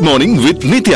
good morning with Nithya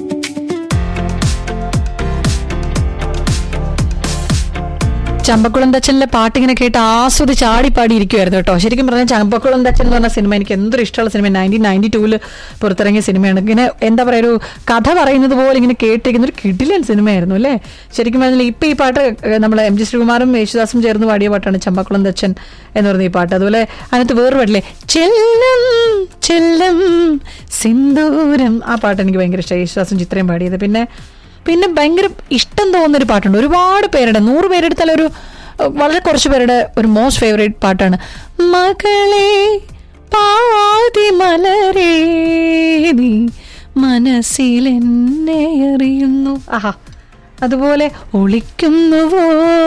Chambakkulam തച്ചനിലെ പാട്ട് ഇങ്ങനെ കേട്ട് ആസ്വദിച്ച് ആടിപ്പാടി ഇരിക്കുമായിരുന്നു കേട്ടോ ശരിക്കും പറഞ്ഞാൽ ചമ്പക്കുളം തച്ചൻ എന്ന് പറഞ്ഞ സിനിമ എനിക്ക് എന്തൊരു ഇഷ്ടമുള്ള സിനിമ നയൻറ്റീൻ നയൻറ്റി ടൂവിൽ പുറത്തിറങ്ങിയ സിനിമയാണ് ഇങ്ങനെ എന്താ പറയുക ഒരു കഥ പറയുന്നത് പോലെ ഇങ്ങനെ കേട്ടിരിക്കുന്ന ഒരു കിടിലൻ സിനിമയായിരുന്നു അല്ലേ ശരിക്കും പറഞ്ഞാൽ ഇപ്പം ഈ പാട്ട് നമ്മൾ എം ജി ശ്രീകുമാറും യേശുദാസും ചേർന്ന് പാടിയ പാട്ടാണ് ചമ്പക്കുളം തച്ചൻ എന്ന് പറയുന്ന ഈ പാട്ട് അതുപോലെ അതിനകത്ത് വേറെ പാട്ടില്ലേ ചെല്ലം ചെല്ലം സിന്ദൂരം ആ പാട്ട് എനിക്ക് ഭയങ്കര ഇഷ്ടമായി യേശുദാസും ചിത്രയും പാടിയത് പിന്നെ പിന്നെ ഭയങ്കര ഇഷ്ടം തോന്നുന്നൊരു പാട്ടുണ്ട് ഒരുപാട് പേരുടെ നൂറ് പേരെടുത്താൽ ഒരു അഹ് വളരെ കുറച്ച് പേരുടെ ഒരു മോസ്റ്റ് ഫേവറേറ്റ് പാട്ടാണ് മകളെ പാതി മലരേ നീ മനസ്സിൽ എന്നെ അറിയുന്നു ആഹാ അതുപോലെ ഒളിക്കുന്നുവോ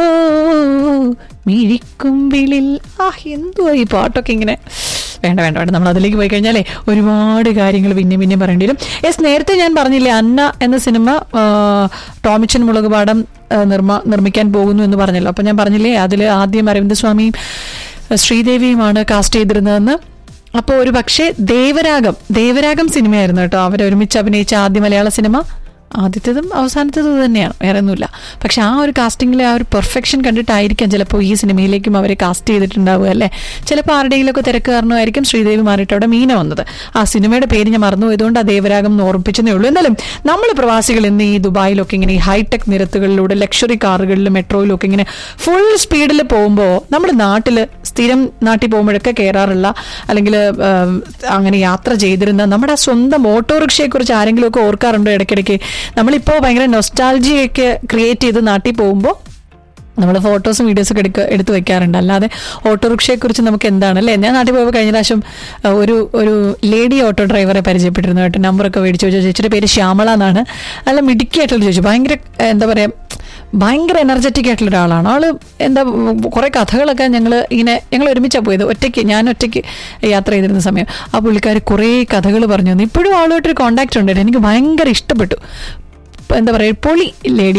മിഴിക്കുമ്പിളിൽ ആ എന്തുവാ ഈ പാട്ടൊക്കെ ഇങ്ങനെ വേണ്ട വേണ്ട വേണ്ട നമ്മൾ അതിലേക്ക് പോയി കഴിഞ്ഞാലേ ഒരുപാട് കാര്യങ്ങൾ പിന്നെയും പിന്നെയും പറയേണ്ടി വരും യെസ് നേരത്തെ ഞാൻ പറഞ്ഞില്ലേ അന്ന എന്ന സിനിമ ആ, ടോമിച്ചൻ മുളകുപാടം ആ, നിർമ്മ നിർമ്മിക്കാൻ പോകുന്നു എന്ന് പറഞ്ഞല്ലോ അപ്പം ഞാൻ പറഞ്ഞില്ലേ അതിൽ ആദ്യം അരവിന്ദ് സ്വാമിയും ആ, ശ്രീദേവിയുമാണ് കാസ്റ്റ് ചെയ്തിരുന്നതെന്ന് അപ്പോൾ ഒരു പക്ഷേ ദേവരാഗം ദേവരാഗം സിനിമയായിരുന്നു കേട്ടോ അവർ ഒരുമിച്ച് അഭിനയിച്ച ആദ്യ മലയാള സിനിമ ആദ്യത്തേതും അവസാനത്തേതും തന്നെയാണ് വേറെ ഒന്നുമില്ല പക്ഷെ ആ ഒരു കാസ്റ്റിംഗിലെ ആ ഒരു പെർഫെക്ഷൻ കണ്ടിട്ടായിരിക്കാം ചിലപ്പോൾ ഈ സിനിമയിലേക്കും അവരെ കാസ്റ്റ് ചെയ്തിട്ടുണ്ടാവുക അല്ലേ ചിലപ്പോൾ ആരുടെയെങ്കിലുമൊക്കെ തിരക്ക് കാരണമായിരിക്കും ശ്രീദേവി മാറിയിട്ട് അവിടെ മീന വന്നത് ആ സിനിമയുടെ പേര് ഞാൻ മറന്നുപോയതുകൊണ്ട് ആ ദേവരാഗം എന്ന് ഓർമ്മിപ്പിച്ചതേ ഉള്ളൂ എന്നാലും നമ്മൾ പ്രവാസികൾ ഇന്ന് ഈ ദുബായിലൊക്കെ ഇങ്ങനെ ഈ ഹൈടെക് നിരത്തുകളിലൂടെ ലക്ഷറി കാറുകളിലും മെട്രോയിലും ഒക്കെ ഇങ്ങനെ ഫുൾ സ്പീഡിൽ പോകുമ്പോൾ നമ്മുടെ നാട്ടിൽ സ്ഥിരം നാട്ടിൽ പോകുമ്പോഴൊക്കെ കയറാറുള്ള അല്ലെങ്കിൽ അങ്ങനെ യാത്ര ചെയ്തിരുന്ന നമ്മുടെ ആ സ്വന്തം ഓട്ടോറിക്ഷയെക്കുറിച്ച് ആരെങ്കിലുമൊക്കെ ഓർക്കാറുണ്ടോ ഇടയ്ക്കിടയ്ക്ക് നമ്മളിപ്പോൾ ഭയങ്കര നൊസ്റ്റാൾജിയൊക്കെ ക്രിയേറ്റ് ചെയ്ത് നാട്ടിൽ പോകുമ്പോൾ നമ്മൾ ഫോട്ടോസും വീഡിയോസൊക്കെ എടുക്ക എടുത്ത് വെക്കാറുണ്ട് അല്ലാതെ ഓട്ടോറിക്ഷയെക്കുറിച്ച് നമുക്ക് എന്താണ് അല്ലേ ഞാൻ നാട്ടിൽ പോയപ്പോൾ കഴിഞ്ഞ പ്രാവശ്യം അഹ്, ഒരു ഒരു ലേഡി ഓട്ടോ ഡ്രൈവറെ പരിചയപ്പെട്ടിരുന്നു കേട്ടോ നമ്പറൊക്കെ മേടിച്ചു ചോദിച്ചു ചേച്ചിയുടെ പേര് ശ്യാമള എന്നാണ് നല്ല മിടുക്കിയായിട്ടുള്ള ചോദിച്ചു ഭയങ്കര ഏഹ്, എന്താ പറയുക ഭയങ്കര എനർജറ്റിക് ആയിട്ടുള്ള ഒരാളാണ് ആള് എന്താ കുറെ കഥകളൊക്കെ ഞങ്ങൾ ഇങ്ങനെ ഞങ്ങൾ ഒരുമിച്ചാണ് പോയത് ഒറ്റയ്ക്ക് ഞാൻ ഒറ്റയ്ക്ക് യാത്ര ചെയ്തിരുന്ന സമയം ആ പുള്ളിക്കാർ കുറേ കഥകൾ പറഞ്ഞു തന്നു ഇപ്പോഴും ആളുമായിട്ടൊരു കോണ്ടാക്ട് ഉണ്ട് എനിക്ക് ഭയങ്കര ഇഷ്ടപ്പെട്ടു എന്താ പറയുക പൊളി ലേഡി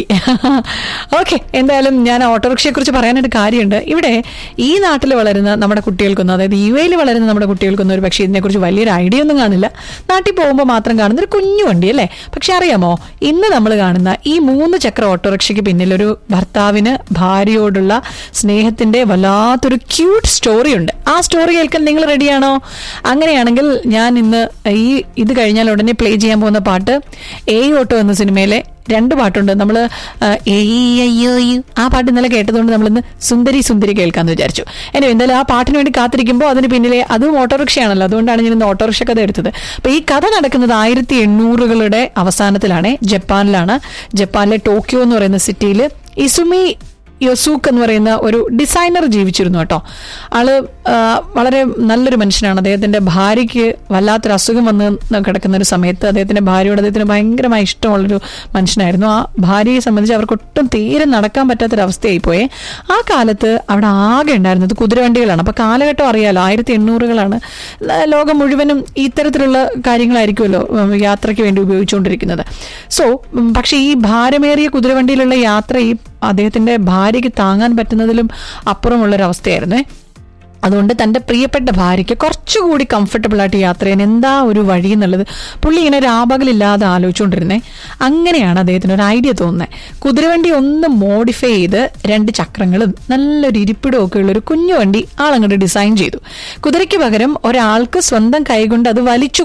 ഓക്കെ എന്തായാലും ഞാൻ ഓട്ടോറിക്ഷയെ കുറിച്ച് പറയാനൊരു കാര്യമുണ്ട് ഇവിടെ ഈ നാട്ടിൽ വളരുന്ന നമ്മുടെ കുട്ടികൾക്കൊന്നും അതായത് യു എയിൽ വളരുന്ന നമ്മുടെ കുട്ടികൾക്കൊന്നും ഒരു പക്ഷേ ഇതിനെക്കുറിച്ച് വലിയൊരു ഐഡിയ ഒന്നും കാണില്ല നാട്ടിൽ പോകുമ്പോൾ മാത്രം കാണുന്ന ഒരു കുഞ്ഞു വണ്ടി അല്ലേ പക്ഷെ അറിയാമോ ഇന്ന് നമ്മൾ കാണുന്ന ഈ മൂന്ന് ചക്ര ഓട്ടോറിക്ഷയ്ക്ക് പിന്നിലൊരു ഭർത്താവിന് ഭാര്യയോടുള്ള സ്നേഹത്തിന്റെ വല്ലാത്തൊരു ക്യൂട്ട് സ്റ്റോറി ഉണ്ട് ആ സ്റ്റോറി കേൾക്കാൻ നിങ്ങൾ റെഡിയാണോ അങ്ങനെയാണെങ്കിൽ ഞാൻ ഇന്ന് ഈ ഇത് കഴിഞ്ഞാൽ ഉടനെ പ്ലേ ചെയ്യാൻ പോകുന്ന പാട്ട് എ ഓട്ടോ എന്ന സിനിമയിലെ രണ്ട് പാട്ടുണ്ട് നമ്മൾ അയ്യോ ആ പാട്ട് ഇന്നലെ കേട്ടതുകൊണ്ട് നമ്മളിന്ന് സുന്ദരി സുന്ദരി കേൾക്കാന്ന് വിചാരിച്ചു എന്നെ എന്തായാലും ആ പാട്ടിന് വേണ്ടി കാത്തിരിക്കുമ്പോൾ അതിന് പിന്നിലെ അതും ഓട്ടോറിക്ഷയാണല്ലോ അതുകൊണ്ടാണ് ഞാൻ ഇന്ന് ഓട്ടോറിക്ഷ കഥ എടുത്തത് അപ്പൊ ഈ കഥ നടക്കുന്നത് ആയിരത്തി എണ്ണൂറുകളുടെ അവസാനത്തിലാണ് ജപ്പാനിലാണ് ജപ്പാനിലെ ടോക്കിയോ എന്ന് പറയുന്ന സിറ്റിയിൽ ഇസുമി യൊസൂക്ക് എന്ന് പറയുന്ന ഒരു ഡിസൈനർ ജീവിച്ചിരുന്നു കേട്ടോ ആള് ആ, വളരെ നല്ലൊരു മനുഷ്യനാണ് അദ്ദേഹത്തിന്റെ ഭാര്യയ്ക്ക് വല്ലാത്തൊരു അസുഖം വന്ന് കിടക്കുന്ന ഒരു സമയത്ത് അദ്ദേഹത്തിന്റെ ഭാര്യയോട് അദ്ദേഹത്തിന് ഭയങ്കരമായി ഇഷ്ടമുള്ളൊരു മനുഷ്യനായിരുന്നു ആ ഭാര്യയെ സംബന്ധിച്ച് അവർക്ക് ഒട്ടും തീരെ നടക്കാൻ പറ്റാത്തൊരവസ്ഥയായി പോയേ ആ കാലത്ത് അവിടെ ആകെ ഉണ്ടായിരുന്നത് കുതിരവണ്ടികളാണ് അപ്പൊ കാലഘട്ടം അറിയാലോ ആയിരത്തി എണ്ണൂറുകളാണ് ലോകം മുഴുവനും ഇത്തരത്തിലുള്ള കാര്യങ്ങളായിരിക്കുമല്ലോ ഉം, യാത്രയ്ക്ക് വേണ്ടി ഉപയോഗിച്ചുകൊണ്ടിരിക്കുന്നത് സോ ഉം, പക്ഷേ ഈ ഭാരമേറിയ കുതിരവണ്ടിയിലുള്ള യാത്ര ഈ അദ്ദേഹത്തിന്റെ ഭാര്യയ്ക്ക് താങ്ങാൻ പറ്റുന്നതിലും അപ്പുറമുള്ളൊരവസ്ഥയായിരുന്നേ അതുകൊണ്ട് തന്റെ പ്രിയപ്പെട്ട ഭാര്യയ്ക്ക് കുറച്ചുകൂടി കംഫർട്ടബിൾ ആയിട്ട് യാത്ര ചെയ്യാൻ എന്താ ഒരു വഴി എന്നുള്ളത് പുള്ളി ഇങ്ങനെ രാപകലില്ലാതെ ആലോചിച്ചുകൊണ്ടിരുന്നേ അങ്ങനെയാണ് അദ്ദേഹത്തിന് ഒരു ഐഡിയ തോന്നുന്നത് കുതിരവണ്ടി ഒന്ന് മോഡിഫൈ ചെയ്ത് രണ്ട് ചക്രങ്ങളും നല്ലൊരു ഇരിപ്പിടവും ഒക്കെ ഉള്ള ഒരു കുഞ്ഞു വണ്ടി ആളങ്ങോട്ട് ഡിസൈൻ ചെയ്തു കുതിരയ്ക്ക് പകരം ഒരാൾക്ക് സ്വന്തം കൈകൊണ്ട് അത് വലിച്ചു